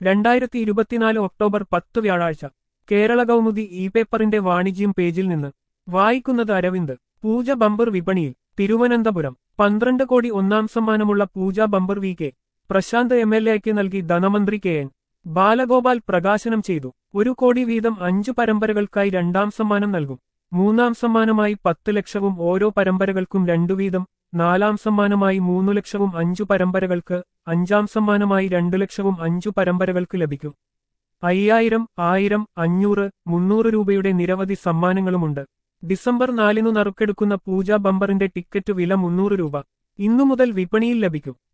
രണ്ടായിരത്തി ഇരുപത്തിനാല് ഒക്ടോബർ പത്ത് വ്യാഴാഴ്ച കേരള കൗമുദി ഇ പേപ്പറിന്റെ വാണിജ്യം പേജിൽ നിന്ന് വായിക്കുന്നത് അരവിന്ദ് പൂജ ബമ്പർ വിപണിയിൽ തിരുവനന്തപുരം പന്ത്രണ്ട് കോടി ഒന്നാം സമ്മാനമുള്ള Pooja bumper V K Prashanth M L എക്ക് നൽകി ധനമന്ത്രി കെ എൻ ബാലഗോപാൽ പ്രകാശനം ചെയ്തു ഒരു കോടി വീതം അഞ്ചു പരമ്പരകൾക്കായി രണ്ടാം സമ്മാനം നൽകും മൂന്നാം സമ്മാനമായി പത്ത് ലക്ഷവും ഓരോ പരമ്പരകൾക്കും രണ്ടു വീതം നാലാം സമ്മാനമായി മൂന്നു ലക്ഷവും അഞ്ചു പരമ്പരകൾക്ക് അഞ്ചാം സമ്മാനമായി രണ്ടു ലക്ഷവും അഞ്ചു പരമ്പരകൾക്ക് ലഭിക്കും അയ്യായിരം ആയിരം അഞ്ഞൂറ് മുന്നൂറ് രൂപയുടെ നിരവധി സമ്മാനങ്ങളുമുണ്ട് ഡിസംബർ നാലിനു നറുക്കെടുക്കുന്ന പൂജ ബമ്പറിന്റെ ടിക്കറ്റ് വില മുന്നൂറ് രൂപ ഇന്നു മുതൽ വിപണിയിൽ ലഭിക്കും